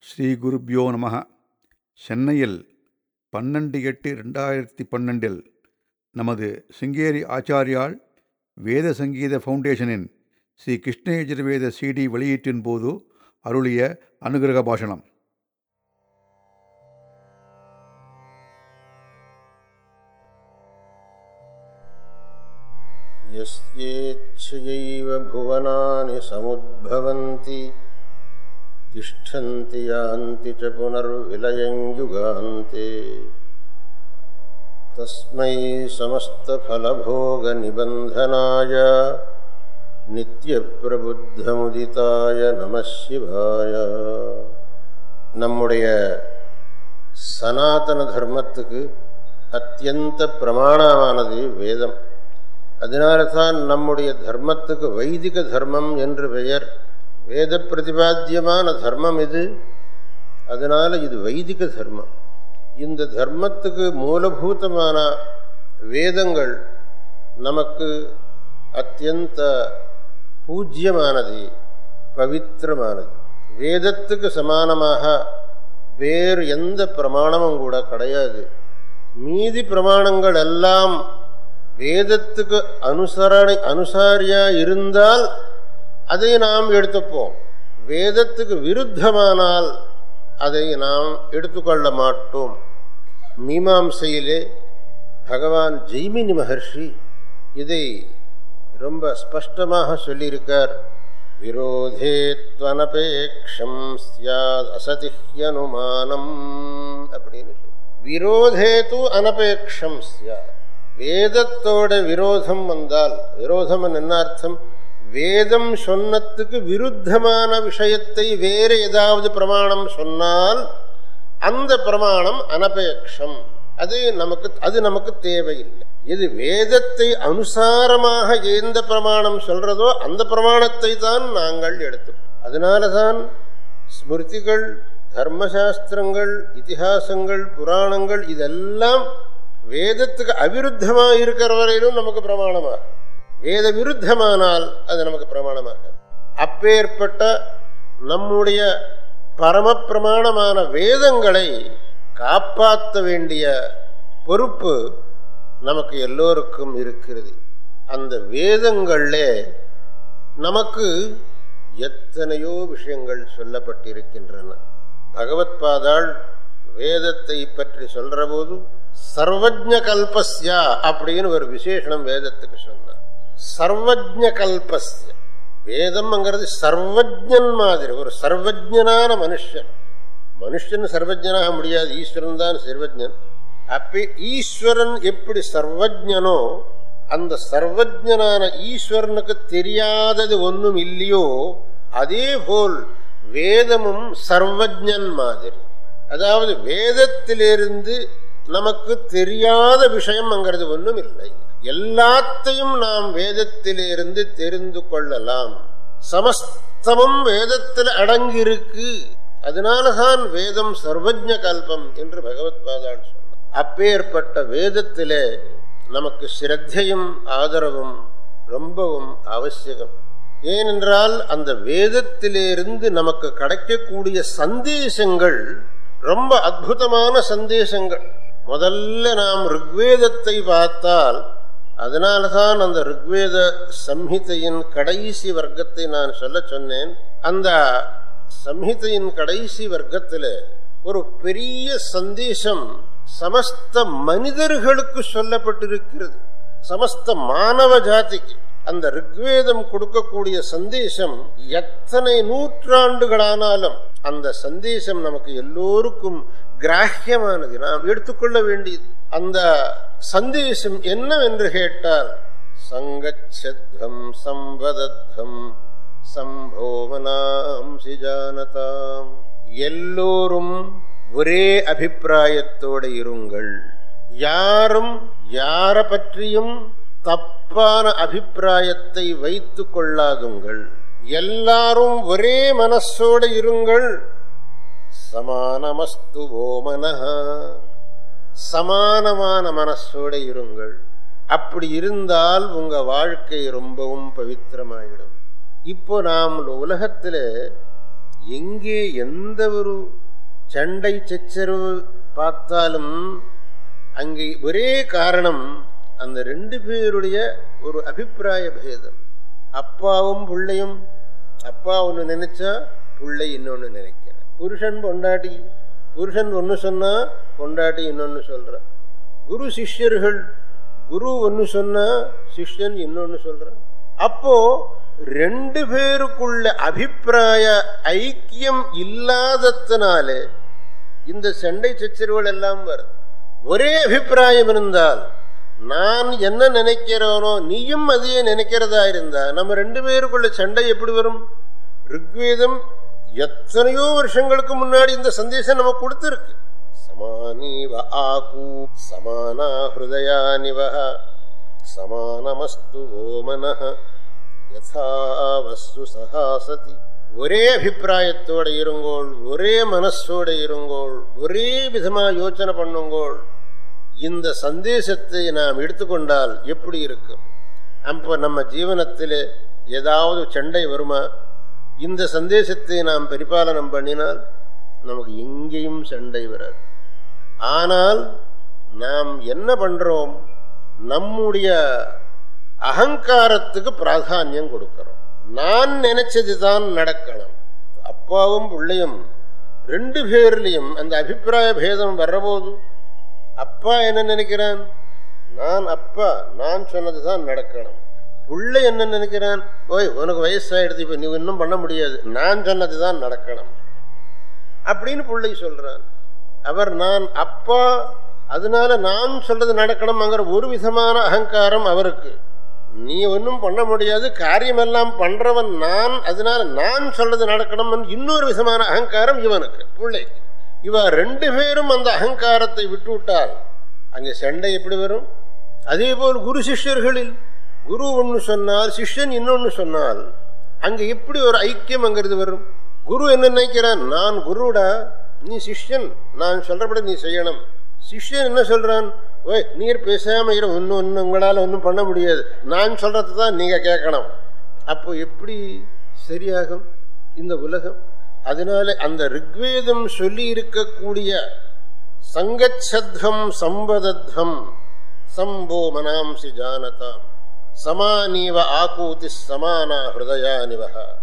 ஸ்ரீ குருப்யோ நம சென்னையில் பன்னெண்டு எட்டு ரெண்டாயிரத்தி பன்னெண்டில் நமது சிங்கேரி ஆச்சாரியால் வேத சங்கீத ஃபவுண்டேஷனின் ஸ்ரீ கிருஷ்ண யஜுர்வேத சிடி வெளியீட்டின் போது அருளிய அனுகிரக பாஷணம் यस्येच्छयैव भुवनानि समुद्भवन्ति तिष्ठन्ति यान्ति च पुनर्विलयं युगान्ते तस्मै समस्तफलभोगनिबन्धनाय நித்தியப்பிரபுத்தமுதிதாய நம சிவாய நம்முடைய சனாதன தர்மத்துக்கு அத்தியந்த பிரமாணமானது வேதம் அதனால தான் நம்முடைய தர்மத்துக்கு வைதிக தர்மம் என்று பெயர் வேத பிரதிபாத்தியமான தர்மம் இது அதனால் இது வைதிக தர்மம் இந்த தர்மத்துக்கு மூலபூதமான வேதங்கள் நமக்கு அத்தியந்த பூஜ்யமானது பவித்திரமானது வேதத்துக்கு சமானமாக வேறு எந்த பிரமாணமும் கூட கிடையாது மீதி பிரமாணங்கள் எல்லாம் வேதத்துக்கு அனுசரணை அனுசாரியா இருந்தால் அதை நாம் எடுத்துப்போம் வேதத்துக்கு விருத்தமானால் அதை நாம் எடுத்துக்கொள்ள மாட்டோம் மீமாம்சையிலே பகவான் ஜெய்மினி மகர்ஷி இதை ரொம்ப ஸ்பஷ்டமாக சொல்லியிருக்கார் விரோதே துவனபேக்ஷம் சியாத் அசதிஹ்யனுமானம் அப்படின்னு சொல்லி விரோதே து அனபேக்ஷம் சியாத் வேதத்தோட விரோதம் வந்தால் விரோதம் என்ன அர்த்தம் வேதம் சொன்னத்துக்கு விருத்தமான விஷயத்தை வேறு ஏதாவது பிரமாணம் சொன்னால் அந்த பிரமாணம் அனபேக்ஷம் அது நமக்கு அது நமக்கு தேவையில்லை இது வேதத்தை அனுசாரமாக எந்த பிரமாணம் சொல்றதோ அந்த பிரமாணத்தை தான் நாங்கள் எடுத்தோம் அதனால தான் ஸ்மிருதிகள் தர்மசாஸ்திரங்கள் இதிகாசங்கள் புராணங்கள் இதெல்லாம் வேதத்துக்கு அவிருத்தமாக இருக்கிற வரையிலும் நமக்கு பிரமாணமாக வேத விருத்தமானால் அது நமக்கு பிரமாணமாக அப்பேற்பட்ட நம்முடைய பரம பிரமாணமான வேதங்களை காப்பாற்ற வேண்டிய பொறுப்பு நமக்கு எல்லோருக்கும் இருக்கிறது அந்த வேதங்கள்ல நமக்கு எத்தனையோ விஷயங்கள் சொல்லப்பட்டிருக்கின்றன பகவத் பாதாள் வேதத்தை பற்றி சொல்ற போது சர்வஜ கல்பஸ்யா அப்படின்னு ஒரு விசேஷனம் வேதத்துக்கு சொன்னார் சர்வஜ கல்பஸ்ய வேதம்ங்கிறது சர்வஜன் மாதிரி ஒரு சர்வஜனான மனுஷன் மனுஷன் சர்வஜனாக முடியாது ஈஸ்வரன் தான் சர்வஜன் அப்ப ஈஸ்வரன் எப்படி சர்வஜனோ அந்த சர்வஜனான ஈஸ்வரனுக்கு தெரியாதது ஒன்றும் இல்லையோ அதே போல் வேதமும் சர்வஜன் மாதிரி அதாவது வேதத்திலிருந்து நமக்கு தெரியாத விஷயம் அங்கிறது ஒன்றும் இல்லை எல்லாத்தையும் நாம் வேதத்திலிருந்து தெரிந்து கொள்ளலாம் சமஸ்தமும் வேதத்தில் அடங்கியிருக்கு அதனாலதான் வேதம் சர்வஜ கல்பம் என்று பகவத் பாதாள் சொன்னார் அப்பேற்பட்ட வேதத்திலே நமக்கு சிரத்தையும் ஆதரவும் ரொம்பவும் அவசியம் ஏனென்றால் அந்த வேதத்திலிருந்து நமக்கு கிடைக்கக்கூடிய சந்தேசங்கள் ரொம்ப அற்புதமான சந்தேசங்கள் முதல்ல நாம் ருக்வேதத்தை பார்த்தால் அதனால்தான் அந்த ருக்வேத சம்ஹிதையின் கடைசி வர்க்கத்தை நான் சொல்ல சொன்னேன் அந்த சம்ஹிதையின் கடைசி வர்க்கத்தில் ஒரு பெரிய சந்தேசம் சமஸ்த மனிதர்களுக்கு சொல்லப்பட்டிருக்கிறது சமஸ்த மானவ ஜாதிக்கு அந்த ரிக்வேதம் கொடுக்கக்கூடிய சந்தேசம் எத்தனை நூற்றாண்டுகளானாலும் அந்த சந்தேசம் நமக்கு எல்லோருக்கும் கிராஹ்யமானது நாம் எடுத்துக்கொள்ள வேண்டியது அந்த சந்தேசம் என்னவென்று கேட்டால் சங்கச்சத்வம் சம்பதத்வம் சம்போமனாம்சி ஜானதாம் எல்லோரும் ஒரே அபிப்பிராயத்தோடு இருங்கள் யாரும் யார பற்றியும் தப்பான அபிப்பிராயத்தை வைத்து கொள்ளாதுங்கள் எல்லாரும் ஒரே மனசோடு இருங்கள் சமானமஸ்து ஓமன சமானமான மனசோடு இருங்கள் அப்படி இருந்தால் உங்க வாழ்க்கை ரொம்பவும் பவித்திரமாயிடும் இப்போ நாம் உலகத்தில் எங்கே எந்த ஒரு சண்டை சச்சரவு பார்த்தாலும் அங்கே ஒரே காரணம் அந்த ரெண்டு பேருடைய ஒரு அபிப்பிராய பேதம் அப்பாவும் பிள்ளையும் அப்பா ஒன்று நினைச்சா பிள்ளை இன்னொன்று நினைக்கிற புருஷன் பொண்டாட்டி புருஷன் ஒன்று சொன்னா பொண்டாட்டி இன்னொன்று சொல்ற குரு சிஷ்யர்கள் குரு ஒன்று சொன்னா சிஷ்யன் இன்னொன்று சொல்றான் அப்போ ரெண்டு பேருக்குள்ள அபிப்பிராய ஐக்கியம் இல்லாததுனாலே இந்த சண்டை சச்சரவுகள் எல்லாம் வருது ஒரே அபிப்பிராயம் இருந்தால் நான் என்ன நினைக்கிறேனோ நீயும் அதையே நினைக்கிறதா இருந்தா நம்ம ரெண்டு பேருக்குள்ள சண்டை எப்படி வரும் ருக்வேதம் எத்தனையோ வருஷங்களுக்கு முன்னாடி இந்த சந்தேசம் நமக்கு கொடுத்துருக்கு சமானீவ ஆகு சமானா ஹிருதயானிவ சமானமஸ்து ஓமனः யதா வஸ்து சகாசதி ஒரே அபிப்பிராயத்தோட இருங்கோள் ஒரே மனசோட இருங்கோள் ஒரே விதமா யோசனை பண்ணுங்கோள் இந்த சந்தேசத்தை நாம் எடுத்துக்கொண்டால் எப்படி இருக்கும் அப்போ நம்ம ஜீவனத்தில் ஏதாவது சண்டை வருமா இந்த சந்தேசத்தை நாம் பரிபாலனம் பண்ணினால் நமக்கு எங்கேயும் சண்டை வராது ஆனால் நாம் என்ன பண்றோம் நம்முடைய அகங்காரத்துக்கு பிராதானியம் கொடுக்கிறோம் நான் நினைச்சது தான் நடக்கணும் அப்பாவும் பிள்ளையும் ரெண்டு பேர்லையும் அந்த அபிப்பிராய பேதம் வர்றபோது அப்பா என்ன நினைக்கிறான் நான் அப்பா நான் சொன்னது தான் நடக்கணும் பிள்ளை என்ன நினைக்கிறான் ஓய் உனக்கு வயசாயிடுது இப்போ நீ இன்னும் பண்ண முடியாது நான் சொன்னது தான் நடக்கணும் அப்படின்னு பிள்ளை சொல்றான் அவர் நான் அப்பா அதனால நான் சொல்றது நடக்கணும்ங்கிற ஒரு விதமான அகங்காரம் அவருக்கு நீ ஒன்றும் பண்ண முடியாது காரியமெல்லாம் பண்றவன் நான் அதனால நான் சொல்றது நடக்கணும் இன்னொரு விதமான அகங்காரம் இவனுக்கு பிள்ளை இவ ரெண்டு பேரும் அந்த அகங்காரத்தை விட்டு விட்டால் அங்கே சண்டை எப்படி வரும் அதே போல் குரு சிஷ்யர்களில் குரு ஒன்று சொன்னால் சிஷ்யன் இன்னொன்று சொன்னால் அங்கே எப்படி ஒரு ஐக்கியம்ங்கிறது வரும் குரு என்ன நினைக்கிறான் நான் குருடா நீ சிஷ்யன் நான் சொல்றபடி நீ செய்யணும் சிஷ்யன் என்ன சொல்றான் ஓய் நீர் பேசாம இரு இன்னும் இன்னும் உங்களால் ஒன்றும் பண்ண முடியாது நான் சொல்றது தான் நீங்க கேட்கணும் அப்போ எப்படி சரியாகும் இந்த உலகம் அதனால அந்த ரிக்வேதம் சொல்லி இருக்கக்கூடிய சங்கச்சத்வம் சம்பதத்வம் சம்போ மனாம்சி ஜானதாம் சமானீவ ஆகூதி சமானா ஹிருதயானிவ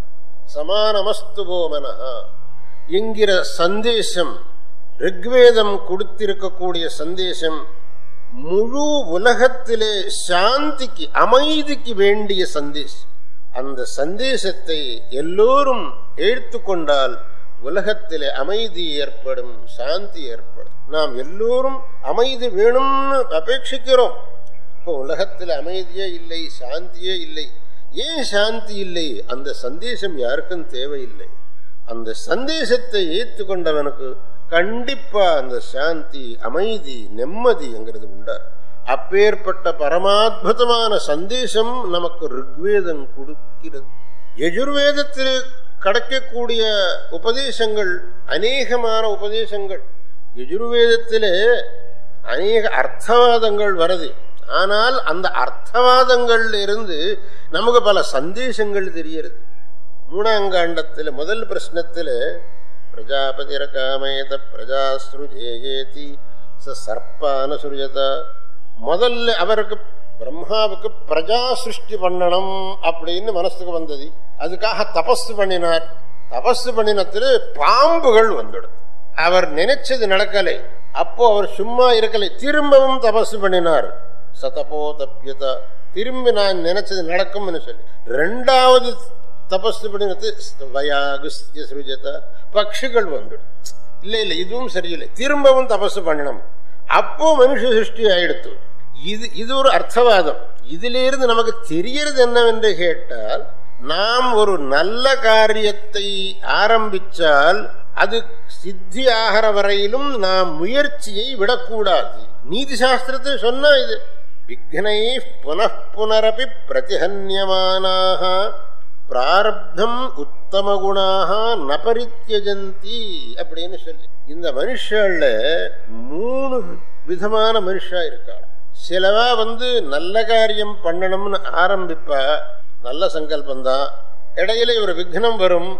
சமானமஸ்து மனஹா என்கிற சந்தேசம் ரிக்வேதம் கொடுத்திருக்கக்கூடிய சந்தேசம் முழு உலகத்திலே சாந்திக்கு அமைதிக்கு வேண்டிய சந்தேசம் அந்த சந்தேசத்தை எல்லோரும் எடுத்துக்கொண்டால் உலகத்திலே அமைதி ஏற்படும் சாந்தி ஏற்படும் நாம் எல்லோரும் அமைதி வேணும்னு அபேட்சிக்கிறோம் இப்போ உலகத்தில் அமைதியே இல்லை சாந்தியே இல்லை ஏன் சாந்தி இல்லை அந்த சந்தேசம் யாருக்கும் தேவையில்லை அந்த சந்தேசத்தை ஏற்றுக்கொண்டவனுக்கு கண்டிப்பா அந்த சாந்தி அமைதி நிம்மதிங்கிறது உண்டா அப்பேற்பட்ட பரமாத்புதமான சந்தேசம் நமக்கு ரிக்வேதம் கொடுக்கிறது எஜுர்வேதத்தில் கிடைக்கக்கூடிய உபதேசங்கள் அநேகமான உபதேசங்கள் எஜுர்வேதத்திலே அநேக அர்த்தவாதங்கள் வருது ஆனால் அந்த அர்த்தவாதங்கள்ல இருந்து நமக்கு பல சந்தேசங்கள் தெரியறது மூணாங்காண்டத்தில் முதல் பிரശ്னத்தில் பிரஜாபதிரகாமேத பிரஜாஸ்ருஜேயேதி ச சர்ப்பானுசுரியத முதல்ல அவருக்கு பிரம்மாவுக்கு பிரஜா சிருஷ்டி பண்ணணும் அப்படின்னு மனசுக்கு வந்தது அதுக்காக தபஸ் பண்ணினார் தபஸ் பண்ணினத்தில் பாம்புகள் வந்துடும் அவர் நினைச்சது நடக்கலை அப்போ அவர் சும்மா இருக்கலை திரும்பவும் தபஸ் பண்ணினார் சதபோ தப்பியதா திரும்பி நான் நினைச்சது நடக்கும்னு சொல்லி ரெண்டாவது தபஸ் பண்ணினது வயாகுஸ்திய சுருஜத பட்சிகள் வந்துடும் இல்லை இல்லை இதுவும் சரியில்லை திரும்பவும் தபஸ் பண்ணணும் அப்போ மனுஷ சிருஷ்டி ஆயிடுத்து இது இது ஒரு அர்த்தவாதம் இதிலிருந்து நமக்கு தெரியறது என்னவென்று கேட்டால் நாம் ஒரு நல்ல காரியத்தை ஆரம்பிச்சால் அது சித்தி ஆகிற வரையிலும் நாம் முயற்சியை விடக்கூடாது நீதி சாஸ்திரத்தை சொன்னா இது விக்னை புனப்புனரப்பி பிரதிஹன்யமானாக பிராரப்தம் உத்தம குணாக நபரித்தியஜந்தி அப்படின்னு சொல்லி இந்த மனுஷால மூணு விதமான மனுஷா இருக்கா சிலவா வந்து நல்ல காரியம் பண்ணணும்னு ஆரம்பிப்பா நல்ல சங்கல்பந்தான் இடையில ஒரு விக்னம் வரும்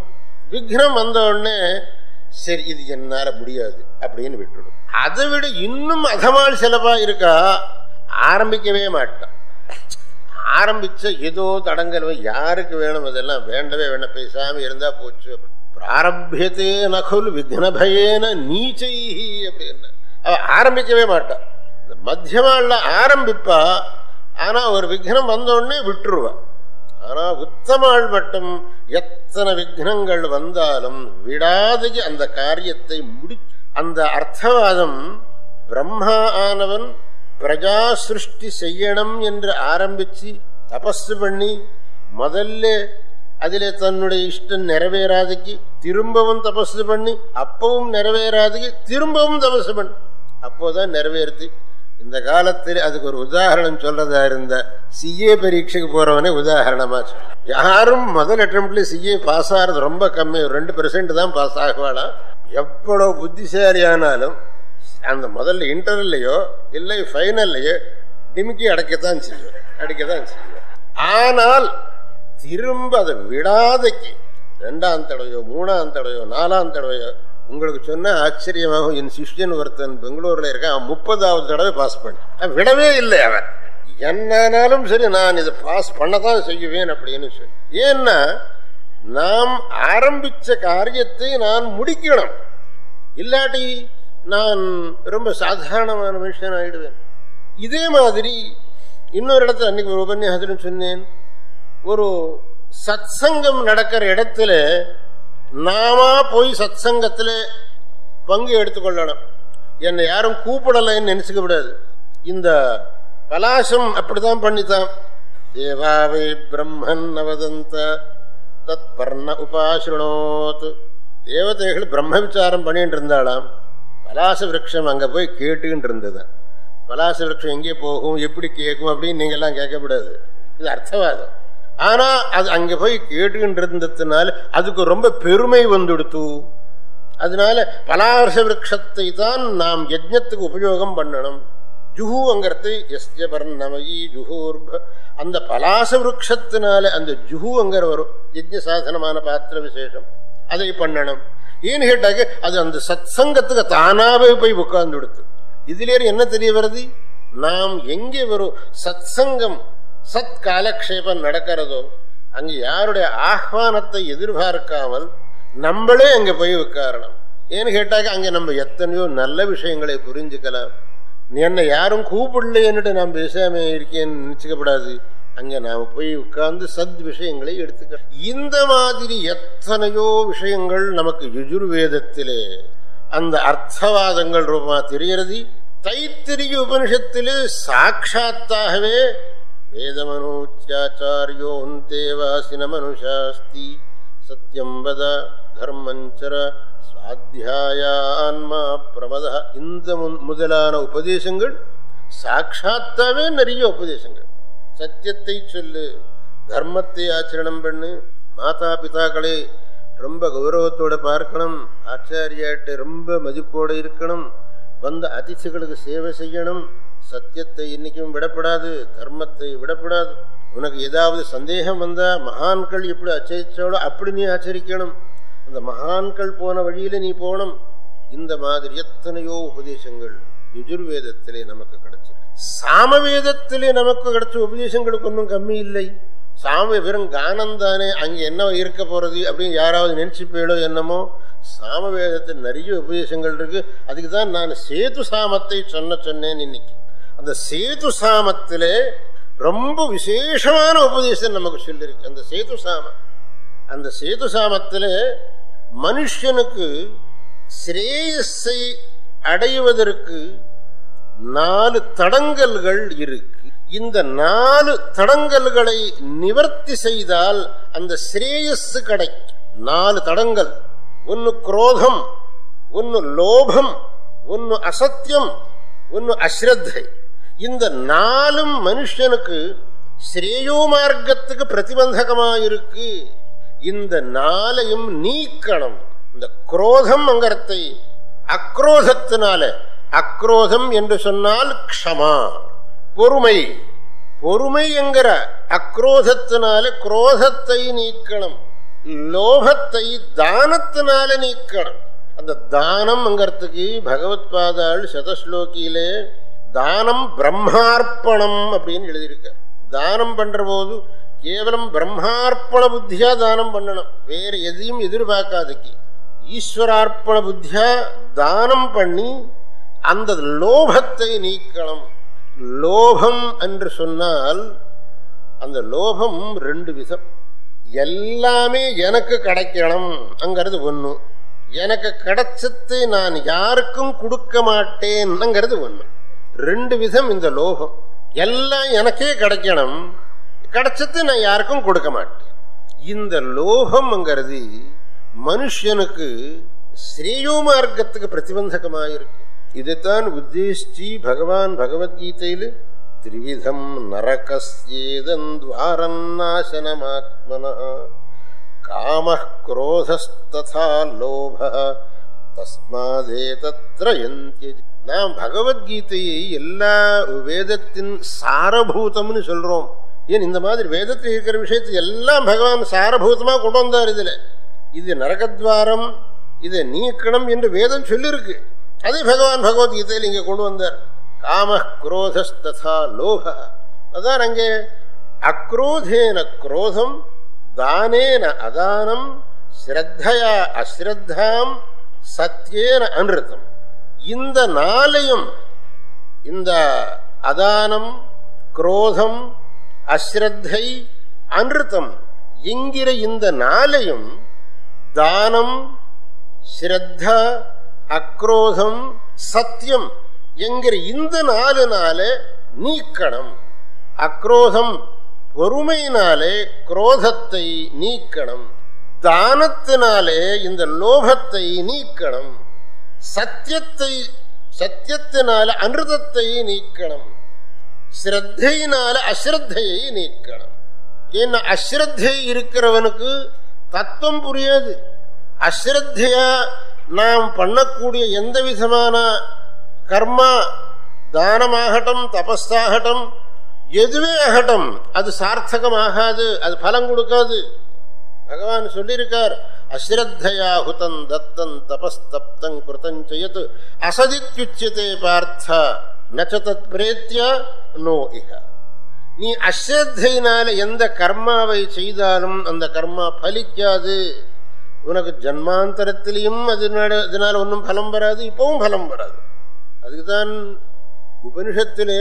விக்னம் வந்த உடனே சரி இது என்னால முடியாது அப்படின்னு விட்டுடும் அதை விட இன்னும் அதமால் சிலப்பா இருக்கா ஆரம்பிக்கவே மாட்டான் ஆரம்பிச்ச ஏதோ தடங்கல் யாருக்கு வேணும் அதெல்லாம் வேண்டவே வேண்டாம் பேசாம இருந்தா போச்சு பிராரபியத்தே நகுல் விக்னபயேன நீச்சை அப்படின்னா அவ ஆரம்பிக்கவே மாட்டான் இந்த மத்தியமால ஆரம்பிப்பா ஆனா ஒரு விக்னம் வந்த உடனே விட்டுருவா ஆனா உத்தமாள் மட்டும் எத்தனை விக்னங்கள் வந்தாலும் விடாது அந்த காரியத்தை முடி அந்த அர்த்தவாதம் பிரம்மா ஆனவன் பிரஜா சிருஷ்டி செய்யணும் என்று ஆரம்பிச்சு தபஸ் பண்ணி முதல்ல அதிலே தன்னுடைய இஷ்டம் நிறைவேறாதுக்கு திரும்பவும் தபஸ் பண்ணி அப்பவும் நிறைவேறாதுக்கு திரும்பவும் தபஸ் பண்ணி அப்போதான் நிறைவேறுது இந்த காலத்தில் அதுக்கு ஒரு உதாரணம் சொல்றதா இருந்த சிஏ பரீட்சைக்கு போறவனே உதாரணமா சொல்ல யாரும் முதல் அட்டம்ப்ட்ல சிஏ பாஸ் ஆகிறது ரொம்ப கம்மி ஒரு ரெண்டு பெர்சென்ட் தான் பாஸ் ஆகுவாளாம் எவ்வளவு புத்திசாலியானாலும் அந்த முதல்ல இன்டர்வியூலையோ இல்லை ஃபைனல்லையோ டிமிக்கி அடைக்கத்தான் செய்யும் அடிக்கத்தான் செய்யும் ஆனால் திரும்ப அதை விடாதைக்கு ரெண்டாம் தடவையோ மூணாம் தடவையோ நாலாம் தடவையோ உங்களுக்கு சொன்ன ஆச்சரியமாகும் என் சிஷ்யன் ஒருத்தன் பெங்களூர்ல இருக்கான் அவன் முப்பதாவது தடவை பாஸ் பண்ண அவன் விடவே இல்லை அவன் என்னானாலும் சரி நான் இதை பாஸ் பண்ணதான் செய்வேன் அப்படின்னு சொல்லி ஏன்னா நாம் ஆரம்பிச்ச காரியத்தை நான் முடிக்கணும் இல்லாட்டி நான் ரொம்ப சாதாரணமான மனுஷன் ஆயிடுவேன் இதே மாதிரி இன்னொரு இடத்துல அன்னைக்கு ஒரு உபன்யாசத்துல சொன்னேன் ஒரு சத்சங்கம் நடக்கிற இடத்துல நாமா போய் சத்சங்கத்துல பங்கு எடுத்துக்கொள்ளணும் என்னை யாரும் கூப்பிடலைன்னு நினைச்சுக்க கூடாது இந்த பலாசம் அப்படிதான் பண்ணித்தான் தேவாவை பிரம்மன் அவதந்த தத் பர்ண உபாசிரணோத் தேவதைகள் பிரம்ம விசாரம் பண்ணிட்டு இருந்தாளாம் பலாச விரக்ஷம் அங்கே போய் கேட்டுக்கிட்டு இருந்தது பலாச விரக்ஷம் எங்கே போகும் எப்படி கேட்கும் அப்படின்னு நீங்கள்லாம் கேட்கக்கூடாது இது அர்த்தவாதம் ஆனா அது அங்கே போய் கேட்டுக்கிட்டு இருந்ததுனால அதுக்கு ரொம்ப பெருமை வந்துடுத்து அதனால பலாச விரக்ஷத்தை தான் நாம் யஜ்ஞத்துக்கு உபயோகம் பண்ணணும் ஜுஹுங்கிறது எஸ்ய பர்ணமயி ஜுஹூர்ப அந்த பலாச விரக்ஷத்தினால அந்த ஜுஹுங்கிற வரும் யஜ்ஞ சாதனமான பாத்திர விசேஷம் அதை பண்ணணும் ஏன்னு கேட்டாக்க அது அந்த சத் சங்கத்துக்கு தானாவே போய் உட்கார்ந்து கொடுத்து இதுல என்ன தெரிய வருது நாம் எங்கே வரும் சத் சங்கம் சத் காலக்ஷேபம் நடக்கிறதோ அங்க யாருடைய ஆஹ்வானத்தை எதிர்பார்க்காமல் நம்மளே அங்க போய் உட்காரணும் ஏன்னு கேட்டாக்க அங்க நம்ம எத்தனையோ நல்ல விஷயங்களை புரிஞ்சுக்கலாம் என்னை யாரும் கூப்பிடலைன்னுட்டு நான் பேசாம இருக்கேன்னு நினைச்சுக்கப்படாது அங்க நாம போய் உட்கார்ந்து சத் விஷயங்களை எடுத்துக்க இந்த மாதிரி எத்தனையோ விஷயங்கள் நமக்கு யுஜுர்வேதத்திலே அந்த அர்த்தவாதங்கள் ரூபமா தெரியறது தைத்திரிய உபனிஷத்திலே சாட்சாத்தாகவே வேதமனோச்சாச்சாரியோந்தேவாசின மனுஷாஸ்தி சத்தியம் வத தர்மஞ்சர சுவாத்தியாயான்மா பிரமத இந்த முதலான உபதேசங்கள் சாட்சாத்தாவே நிறைய உபதேசங்கள் சத்தியத்தை சொல்லு தர்மத்தை ஆச்சரணம் பண்ணு மாதா பிதாக்களே ரொம்ப கௌரவத்தோட பார்க்கணும் ஆச்சாரியாட்ட ரொம்ப மதிப்போடு இருக்கணும் வந்த அதிசிகளுக்கு சேவை செய்யணும் சத்தியத்தை இன்னைக்கும் விடப்படாது தர்மத்தை விடப்படாது உனக்கு ஏதாவது சந்தேகம் வந்தா மகான்கள் எப்படி அச்சரிச்சாலோ அப்படி நீ ஆச்சரிக்கணும் அந்த மகான்கள் போன வழியில நீ போகணும் இந்த மாதிரி எத்தனையோ உபதேசங்கள் யுஜுர்வேதத்திலே நமக்கு கிடைச்சிருக்கு சாமவேதத்திலே நமக்கு கிடைச்ச உபதேசங்களுக்கு ஒன்றும் கம்மி இல்லை சாம வெறும் கானம் தானே அங்கே என்ன இருக்க போறது அப்படின்னு யாராவது நினைச்சுப்பேளோ என்னமோ சாமவேதத்தில் நிறைய உபதேசங்கள் இருக்கு அதுக்கு தான் நான் சேது சாமத்தை சொன்ன சொன்னேன் இன்னைக்கு அந்த சேது சாமத்திலே ரொம்ப விசேஷமான உபதேசம் நமக்கு சொல்லியிருக்கு அந்த சேது சாமம் அந்த சேது சாமத்தில் மனுஷனுக்கு ஸ்ரேயஸை அடைவதற்கு நாலு தடங்கல்கள் இருக்கு இந்த நாலு தடங்கல்களை நிவர்த்தி செய்தால் அந்த ஸ்ரேயஸ் கிடைக்கும் நாலு தடங்கள் ஒன்னு குரோதம் ஒன்னு லோபம் ஒன்னு அசத்தியம் ஒன்னு அஸ்ரத்தை இந்த நாலும் மனுஷனுக்கு ஸ்ரேயோ மார்க்கத்துக்கு பிரதிபந்தகமாயிருக்கு இந்த நாளையும் நீக்கணும் இந்த குரோதம் அங்கரத்தை அக்ரோதத்தினால அக்ரோதம் என்று சொன்னால் க்ஷமா பொறுமை பொறுமை என்கிற அக்ரோதத்தினால குரோதத்தை நீக்கணும் லோகத்தை தானத்தினால நீக்கணும் அந்த தானம்ங்கிறதுக்கு பகவத் பாதாள் சதஸ்லோகியிலே தானம் பிரம்மார்ப்பணம் அப்படின்னு எழுதியிருக்கார் தானம் பண்ற போது கேவலம் பிரம்மார்ப்பண புத்தியா தானம் பண்ணணும் வேற எதையும் எதிர்பார்க்காதுக்கு ஈஸ்வரார்ப்பண புத்தியா தானம் பண்ணி அந்த லோபத்தை நீக்கணும் லோபம் என்று சொன்னால் அந்த லோபம் ரெண்டு விதம் எல்லாமே எனக்கு கிடைக்கணும் அங்கிறது ஒன்று எனக்கு கிடைச்சது நான் யாருக்கும் கொடுக்க மாட்டேன்ங்கிறது ஒன்று ரெண்டு விதம் இந்த லோகம் எல்லாம் எனக்கே கிடைக்கணும் கிடைச்சது நான் யாருக்கும் கொடுக்க மாட்டேன் இந்த லோகம்ங்கிறது மனுஷனுக்கு ஸ்ரேயோ மார்க்கத்துக்கு பிரதிபந்தகமாயிருக்கு இதைத்தான் உத்தேசிச்சு பகவான் பகவத்கீதையில் திரிவிதம் நரகஸ்யேதன் துவாரம் நாசனமாத்மன காம குரோதஸ்ததா லோப தஸ்மாதே தத்ரயந்திய நாம் பகவத்கீதையை எல்லா வேதத்தின் சாரபூதம்னு சொல்றோம் ஏன் இந்த மாதிரி வேதத்தில் இருக்கிற விஷயத்தை எல்லாம் பகவான் சாரபூதமாக கொண்டு வந்தார் இதுல இது நரகத்வாரம் இதை நீக்கணும் என்று வேதம் சொல்லியிருக்கு அதே பகவான் பகவத்கீதையில் இங்கே கொண்டு வந்தார் காம குரோதஸ்ததா லோப அதான் அங்கே அக்ரோதேன குரோதம் தானேன அதானம் ஸ்ரத்தையா அஸ்ரத்தாம் சத்தியேன அனிருத்தம் இந்த நாளையும் இந்த அதானம் குரோதம் அஸ்ரத்தை அனிருத்தம் என்கிற இந்த நாளையும் தானம் ஸ்ரத்தா அக்ரோதம் சத்தியம் என்கிற இந்த நாலு நாளை நீக்கணும் அக்ரோதம் பொறுமையினாலே குரோதத்தை நீக்கணும் தானத்தினாலே இந்த லோபத்தை நீக்கணும் சத்தியத்தை சத்தியத்தினால அனிருதத்தை நீக்கணும் ஸ்ரத்தையினால அஸ்ரத்தையை நீக்கணும் ஏன்னா அஸ்ரத்தை இருக்கிறவனுக்கு தத்துவம் புரியாது அஸ்ரத்தையா நாம் பண்ணக்கூடிய எந்த விதமான கர்மா தானமாகட்டும் தபஸாகட்டும் எதுவே ஆகட்டும் அது சார்த்தகமாகாது அது பலம் கொடுக்காது பகவான் சொல்லியிருக்கார் அஸ்ரத்தையா ஹுதம் தத்தம் தபஸ்தப்தம் கிருத்தஞ்சயத் அசதித்யுச்சியதே பார்த்த நச்சதத் பிரேத்திய நோ இஹ நீ அஸ்ரத்தையினால எந்த கர்மாவை செய்தாலும் அந்த கர்மா பலிக்காது உனக்கு ஜன்மாந்தரத்திலையும் அதனால அதனால ஒன்றும் பலம் வராது இப்பவும் பலம் வராது அதுக்குதான் உபனிஷத்திலே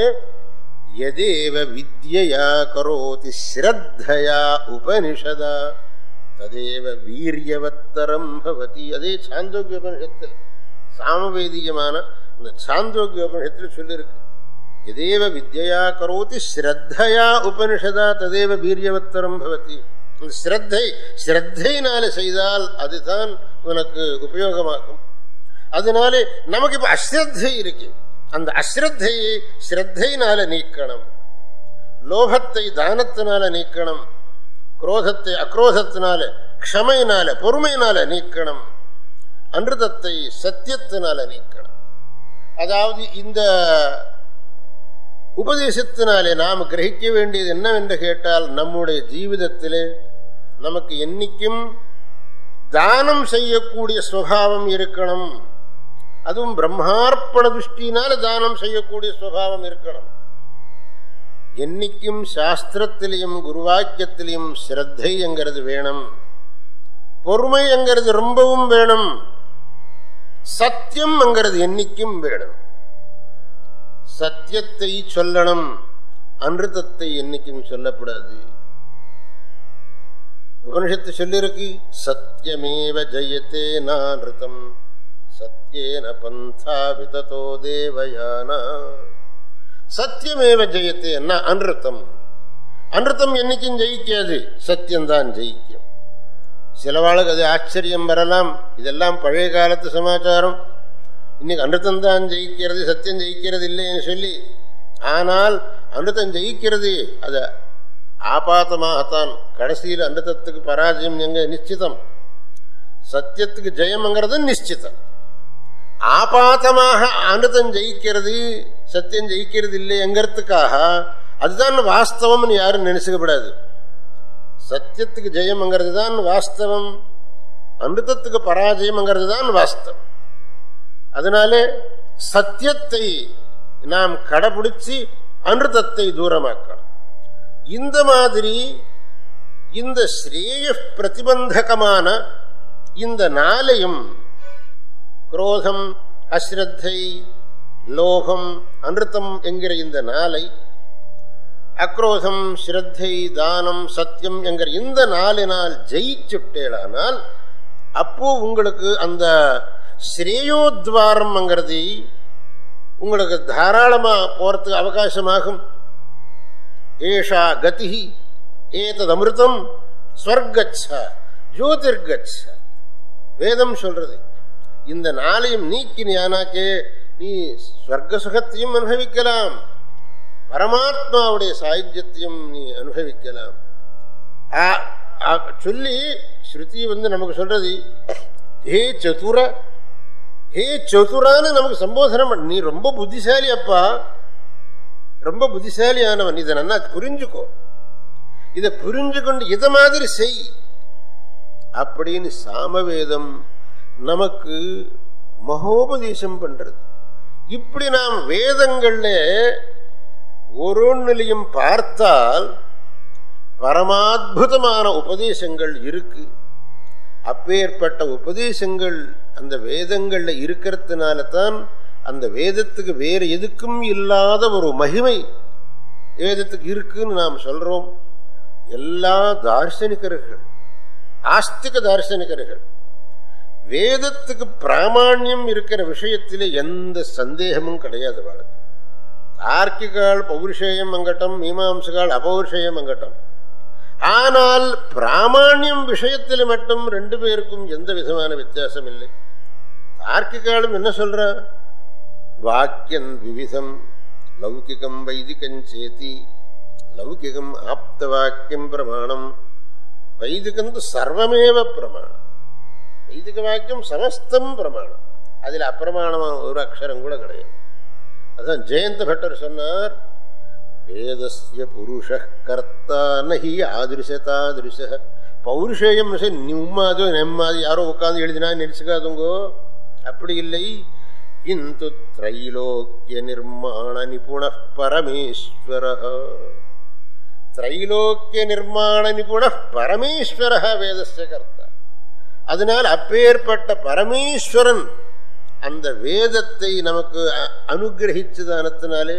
எதேவ வித்யா கரோதி ஸ்ரத்தையா உபனிஷதா ததேவ வீரியவத்தரம் பவதி அதே சாந்தோக்கிய உபனிஷத்தில் சாமவேதிகமான இந்த சாந்தோக்கிய உபனிஷத்தில் சொல்லியிருக்கு எதேவ வித்யா கரோதி ஸ்ரத்தையா உபனிஷதா ததேவ வீரியவத்தரம் பவதி ஸ்ரத்தை ஸ்ரத்தையினால செய்தால் அதுதான் உனக்கு உபயோகமாகும் அதனாலே நமக்கு இப்ப அஸ்ரத்தை இருக்கு அந்த அஸ்ரத்தையை ஸ்ரத்தையினால நீக்கணும் லோகத்தை தானத்தினால நீக்கணும் குரோதத்தை அக்ரோதத்தினால க்ஷமையினால பொறுமையினால நீக்கணும் அன்றுதத்தை சத்தியத்தினால நீக்கணும் அதாவது இந்த உபதேசத்தினாலே நாம் கிரகிக்க வேண்டியது என்னவென்று கேட்டால் நம்முடைய ஜீவிதத்திலே நமக்கு என்னைக்கும் தானம் செய்யக்கூடிய சுவாவம் இருக்கணும் அதுவும் பிரம்மார்ப்பண திருஷ்டினால தானம் செய்யக்கூடிய சுவாவம் இருக்கணும் என்னைக்கும் சாஸ்திரத்திலையும் குருவாக்கியத்திலையும் ஸ்ரத்தைங்கிறது வேணும் பொறுமைங்கிறது ரொம்பவும் வேணும் சத்தியம்ங்கிறது என்னைக்கும் வேணும் சத்தியத்தை சொல்லணும் அன்றுதத்தை என்னைக்கும் சொல்லப்படாது உபனிஷத்து சொல்லிருக்கு சத்தியமேவ ஜெயத்தே நானிருத்தம் சத்தியேன பந்தா விததோ தேவயானா சத்தியமேவ ஜெயத்தே என்ன அன்றுத்தம் அன்றுத்தம் என்னைக்கும் ஜெயிக்காது சத்தியம்தான் ஜெயிக்கும் சிலவாளுக்கு அது ஆச்சரியம் வரலாம் இதெல்லாம் பழைய காலத்து சமாச்சாரம் இன்னைக்கு அமிர்தம் தான் ஜெயிக்கிறது சத்தியம் ஜெயிக்கிறது இல்லைன்னு சொல்லி ஆனால் அமிர்தம் ஜெயிக்கிறது அது ஆபாத்தமாகத்தான் கடைசியில் அமிர்தத்துக்கு பராஜயம் எங்க நிச்சிதம் சத்தியத்துக்கு ஜெயம்ங்கிறது நிச்சிதம் ஆபாத்தமாக அமிர்தம் ஜெயிக்கிறது சத்தியம் ஜெயிக்கிறது இல்லைங்கிறதுக்காக அதுதான் வாஸ்தவம்னு யாரும் நினைச்சுக்கப்படாது சத்தியத்துக்கு ஜெயம்ங்கிறது தான் வாஸ்தவம் அமிர்தத்துக்கு பராஜயம்ங்கிறது தான் வாஸ்தவம் அதனால சத்தியத்தை நாம் கடைபிடிச்சு அமிர்தத்தை தூரமாக்கணும் இந்த மாதிரி இந்த ஸ்ரேய பிரதிபந்தகமான இந்த நாளையும் குரோதம் அஸ்ரத்தை லோகம் அனிருத்தம் என்கிற இந்த நாளை அக்ரோதம் ஸ்ரத்தை தானம் சத்தியம் என்கிற இந்த நாளினால் ஜெயிச்சுட்டேளானால் அப்போ உங்களுக்கு அந்த ஸ்ரேயோத்வாரம்ங்கிறது உங்களுக்கு தாராளமா போறதுக்கு அவகாசமாகும் ஏஷா கதி ஏதது அமிர்தம் ஸ்வர்கச்ச ஜோதிர்கச்ச வேதம் சொல்றது இந்த நாளையும் நீக்கினியானாக்கே நீ ஸ்வர்க சுகத்தையும் அனுபவிக்கலாம் பரமாத்மாவுடைய சாயுஜ்யத்தையும் நீ அனுபவிக்கலாம் சொல்லி ஸ்ருதி வந்து நமக்கு சொல்றது ஹே சதுர ஹே சதுரான்னு நமக்கு சம்போதனம் பண்ண நீ ரொம்ப புத்திசாலி அப்பா ரொம்ப புத்திசாலியானவன் இதை நல்லா புரிஞ்சுக்கோ இதை புரிஞ்சு கொண்டு இதை மாதிரி செய் அப்படின்னு சாமவேதம் நமக்கு மகோபதேசம் பண்றது இப்படி நாம் வேதங்கள்ல ஒரு நிலையும் பார்த்தால் பரமாத்புதமான உபதேசங்கள் இருக்கு அப்பேற்பட்ட உபதேசங்கள் அந்த வேதங்கள்ல இருக்கிறதுனால தான் அந்த வேதத்துக்கு வேறு எதுக்கும் இல்லாத ஒரு மகிமை வேதத்துக்கு இருக்குன்னு நாம் சொல்றோம் எல்லா தார்சனிகர்கள் ஆஸ்திக தார்சனிகர்கள் வேதத்துக்கு பிராமாண்யம் இருக்கிற விஷயத்திலே எந்த சந்தேகமும் கிடையாது வாழ்க்கை தார்க்கிகால் பௌருஷேயம் அங்கட்டம் மீமாம்சகால் அபௌருஷேயம் அங்கட்டம் ஆனால் பிராமாண்யம் விஷயத்தில் மட்டும் ரெண்டு பேருக்கும் எந்த விதமான வித்தியாசம் இல்லை தார்க்கிகாலும் என்ன சொல்ற வாக்கியம் விவிதம் லௌகிகம் வைதிகம் சேதி லௌகிகம் ஆப்த வாக்கியம் பிரமாணம் வைதிகம் சர்வமேவ பிரமாணம் வைதிக வாக்கியம் சமஸ்தம் பிரமாணம் அதில் அப்பிரமாணமான ஒரு அக்ஷரம் கூட கிடையாது அதான் ஜெயந்த பட்டர் சொன்னார் வேதஸ்ய புருஷ கர்த்தா நஹி ஆதிருஷதாதிருஷ பௌருஷேயம் நிம்மாதோ நெம்மாதி யாரோ உட்காந்து எழுதினா நினைச்சுக்காதுங்கோ அப்படி இல்லை கிந்து திரைலோக்கிய நிர்மாண நிபுண பரமேஸ்வர திரைலோக்கிய நிர்மாண நிபுண பரமேஸ்வர வேதஸ்ய கர்த்தா அதனால் அப்பேற்பட்ட பரமேஸ்வரன் அந்த வேதத்தை நமக்கு அனுகிரகிச்சதானத்தினாலே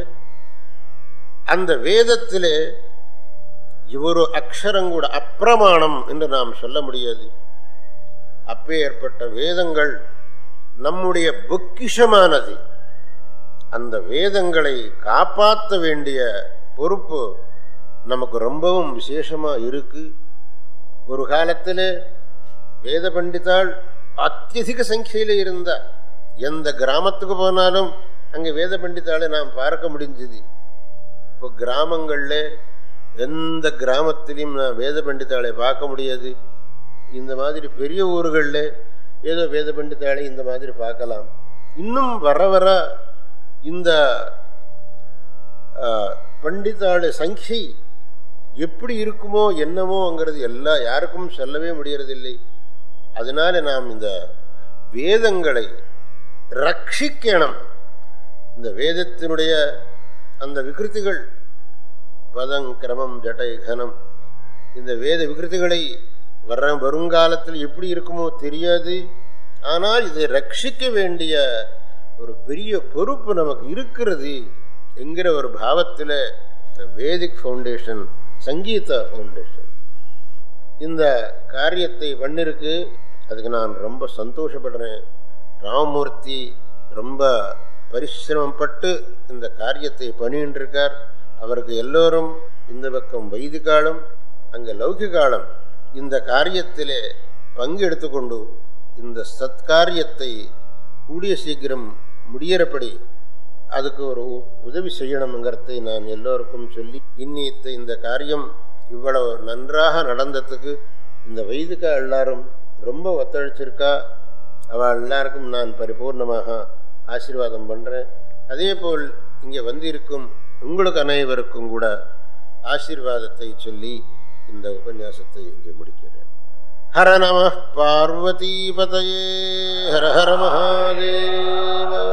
அந்த வேதத்திலே இவரு அக்ஷரம் கூட அப்பிரமாணம் என்று நாம் சொல்ல முடியாது அப்பேற்பட்ட வேதங்கள் நம்முடைய பொக்கிஷமானது அந்த வேதங்களை காப்பாற்ற வேண்டிய பொறுப்பு நமக்கு ரொம்பவும் விசேஷமா இருக்கு ஒரு காலத்தில் வேத பண்டிதாள் அத்தியதிக சங்கையில் இருந்த எந்த கிராமத்துக்கு போனாலும் அங்கே வேத பண்டிதாளை நாம் பார்க்க முடிஞ்சது இப்போ கிராமங்களில் எந்த கிராமத்திலையும் நான் வேத பண்டிதாளை பார்க்க முடியாது இந்த மாதிரி பெரிய ஊர்களில் ஏதோ வேத பண்டிதாளை இந்த மாதிரி பார்க்கலாம் இன்னும் வர வர இந்த பண்டிதாள சங்கை எப்படி இருக்குமோ என்னமோங்கிறது எல்லா யாருக்கும் சொல்லவே முடியறதில்லை அதனால நாம் இந்த வேதங்களை ரட்சிக்கணும் இந்த வேதத்தினுடைய அந்த விகிருத்திகள் பதம் கிரமம் ஜட்டை கனம் இந்த வேத விகிருத்திகளை வர வருங்காலத்தில் எப்படி இருக்குமோ தெரியாது ஆனால் இதை ரட்சிக்க வேண்டிய ஒரு பெரிய பொறுப்பு நமக்கு இருக்கிறது என்கிற ஒரு பாவத்தில் வேதிக் ஃபவுண்டேஷன் சங்கீத ஃபவுண்டேஷன் இந்த காரியத்தை பண்ணிருக்கு அதுக்கு நான் ரொம்ப சந்தோஷப்படுறேன் ராமமூர்த்தி ரொம்ப பரிசிரமப்பட்டு இந்த காரியத்தை பண்ணிட்டு இருக்கார் அவருக்கு எல்லோரும் இந்த பக்கம் வைதிகாலம் அங்கே லௌகிகாலம் இந்த காரியத்திலே பங்கெடுத்து கொண்டு இந்த சத்காரியத்தை கூடிய சீக்கிரம் முடியறபடி அதுக்கு ஒரு உதவி செய்யணுங்கிறதை நான் எல்லோருக்கும் சொல்லி இன்னித்த இந்த காரியம் இவ்வளவு நன்றாக நடந்ததுக்கு இந்த வைதிகா எல்லாரும் ரொம்ப ஒத்துழைச்சிருக்கா அவள் எல்லாருக்கும் நான் பரிபூர்ணமாக ஆசீர்வாதம் பண்ணுறேன் அதே போல் இங்கே வந்திருக்கும் உங்களுக்கு அனைவருக்கும் கூட ஆசீர்வாதத்தை சொல்லி இந்த உபன்யாசத்தை இங்கே முடிக்கிறேன் ஹர நம பார்வதீபதயே ஹர ஹர மகாதேவ